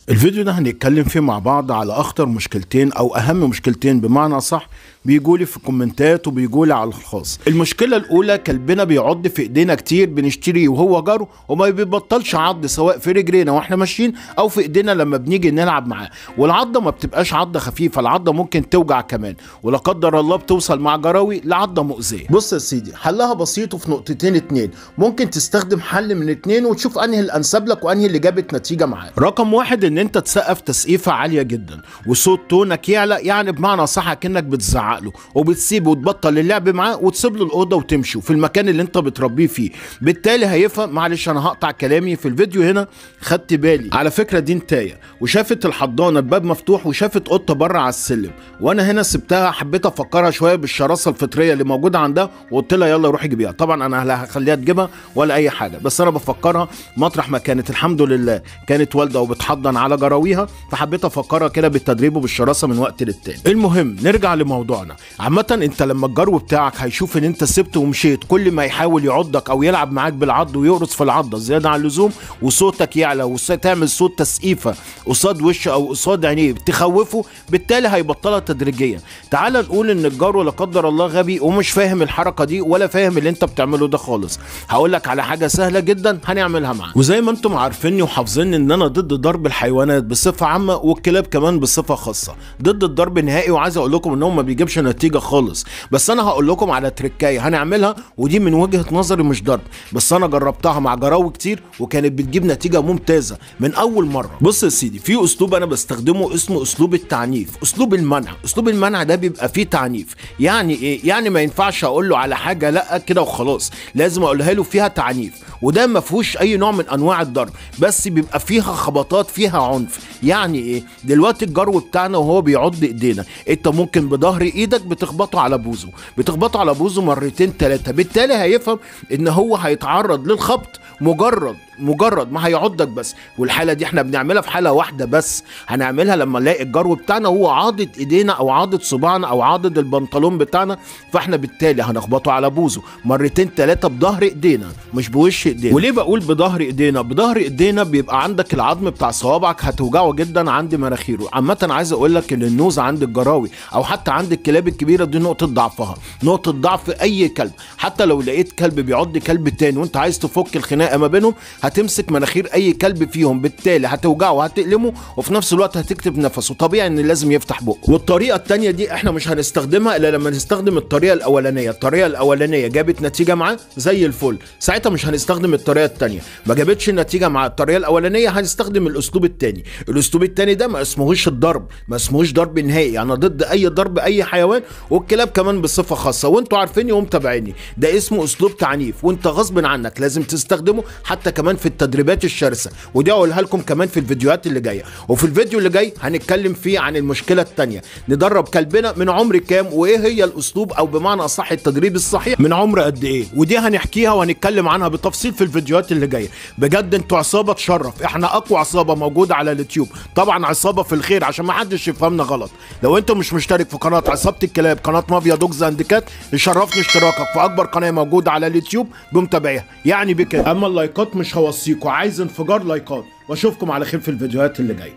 الفيديو ده هنتكلم فيه مع بعض على اخطر مشكلتين او اهم مشكلتين بمعنى صح بيجولي في الكومنتات وبيجولي على الخاص المشكله الاولى كلبنا بيعض في ايدينا كتير بنشتريه وهو جاره وما بيبطلش عض سواء في رجلينا واحنا ماشيين او في ايدينا لما بنيجي نلعب معاه والعضه ما بتبقاش عضه خفيفه العضه ممكن توجع كمان ولا قدر الله بتوصل مع جراوي لعضه مؤذيه بص يا سيدي حلها بسيط وفي نقطتين اتنين ممكن تستخدم حل من اتنين وتشوف انهي الانسب لك وانهي اللي جابت نتيجه معاه رقم واحد ان انت تسقف تسقيفه عاليه جدا وصوت تونك يعلى يعني بمعنى صح كانك بتزعق له وبتسيبه وتبطل اللعب معاه وتسيب له الاوضه وتمشي في المكان اللي انت بتربيه فيه بالتالي هيفهم معلش انا هقطع كلامي في الفيديو هنا خدت بالي على فكره دي نتايه وشافت الحضانه الباب مفتوح وشافت قطه بره على السلم وانا هنا سبتها حبيت افكرها شويه بالشراسه الفطريه اللي موجوده عندها وقلت لها يلا روحي جيبيها طبعا انا لا هخليها تجيبها ولا اي حاجه بس انا بفكرها مطرح ما كانت الحمد لله كانت والده وبتحضن على جراويها فحبيت افكرها كده بالتدريب وبالشراسه من وقت للتاني المهم نرجع لموضوعنا عامه انت لما الجرو بتاعك هيشوف ان انت سبته ومشيت كل ما يحاول يعضك او يلعب معاك بالعض ويقرص في العضه زياده عن اللزوم وصوتك يعلى وتعمل صوت تسقيفه قصاد وشه او قصاد عينيه تخوفه بالتالي هيبطلها تدريجيا تعال نقول ان الجرو لا قدر الله غبي ومش فاهم الحركه دي ولا فاهم اللي انت بتعمله ده خالص هقول لك على حاجه سهله جدا هنعملها معاه وزي ما انتم عارفيني وحافظين ان انا ضد ضرب الحيوانات بصفه عامه والكلاب كمان بصفه خاصه ضد الضرب نهائي وعايز اقول لكم ان هو ما بيجيبش نتيجه خالص بس انا هقول لكم على تركايه هنعملها ودي من وجهه نظري مش ضرب بس انا جربتها مع جراوي كتير وكانت بتجيب نتيجه ممتازه من اول مره بص يا سيدي في اسلوب انا بستخدمه اسمه اسلوب التعنيف اسلوب المنع اسلوب المنع ده بيبقى فيه تعنيف يعني ايه يعني ما ينفعش اقول له على حاجه لا كده وخلاص لازم اقولها له فيها تعنيف وده ما فيهوش اي نوع من انواع الضرب بس بيبقى فيها خبطات فيها عنف يعني ايه دلوقتي الجرو بتاعنا وهو بيعض ايدينا انت ممكن بظهر ايدك بتخبطه على بوزه بتخبطه على بوزه مرتين ثلاثه بالتالي هيفهم ان هو هيتعرض للخبط مجرد مجرد ما هيعضك بس والحاله دي احنا بنعملها في حاله واحده بس هنعملها لما نلاقي الجرو بتاعنا هو عاضد ايدينا او عاضد صباعنا او عاضد البنطلون بتاعنا فاحنا بالتالي هنخبطه على بوزه مرتين ثلاثه بظهر ايدينا مش بوش ايدينا وليه بقول بظهر ايدينا بظهر ايدينا بيبقى عندك العظم بتاع صوابعك هتوجعه جدا عند مناخيره عامه عايز اقول لك ان النوز عند الجراوي او حتى عند الكلاب الكبيره دي نقطه ضعفها نقطه ضعف اي كلب حتى لو لقيت كلب بيعض كلب تاني وانت عايز تفك الخناقه ما بينهم هتمسك مناخير اي كلب فيهم بالتالي هتوجعه وهتألمه وفي نفس الوقت هتكتب نفسه طبيعي ان لازم يفتح بقه والطريقه الثانيه دي احنا مش هنستخدمها الا لما نستخدم الطريقه الاولانيه الطريقه الاولانيه جابت نتيجه معاه زي الفل ساعتها مش هنستخدم الطريقه الثانيه ما جابتش النتيجه مع الطريقه الاولانيه هنستخدم الاسلوب الثاني الاسلوب الثاني ده ما اسمهوش الضرب ما اسمهوش ضرب نهائي انا ضد اي ضرب اي حيوان والكلاب كمان بصفه خاصه وانتوا عارفيني ومتابعيني ده اسمه اسلوب تعنيف وانت غصب عنك لازم تستخدمه حتى كمان في التدريبات الشرسه ودي اقولها لكم كمان في الفيديوهات اللي جايه وفي الفيديو اللي جاي هنتكلم فيه عن المشكله الثانيه ندرب كلبنا من عمر كام وايه هي الاسلوب او بمعنى اصح التدريب الصحيح من عمر قد ايه ودي هنحكيها وهنتكلم عنها بالتفصيل في الفيديوهات اللي جايه بجد انتوا عصابه تشرف احنا اقوى عصابه موجوده على اليوتيوب طبعا عصابه في الخير عشان ما حدش يفهمنا غلط لو انت مش مشترك في قناه عصابه الكلاب قناه مافيا دوجز اند كات يشرفني اشتراكك في اكبر قناه موجوده على اليوتيوب بمتابعيها يعني بكده اما اللايكات مش هوصيكوا عايز انفجار لايكات واشوفكم على خير في الفيديوهات اللي جايه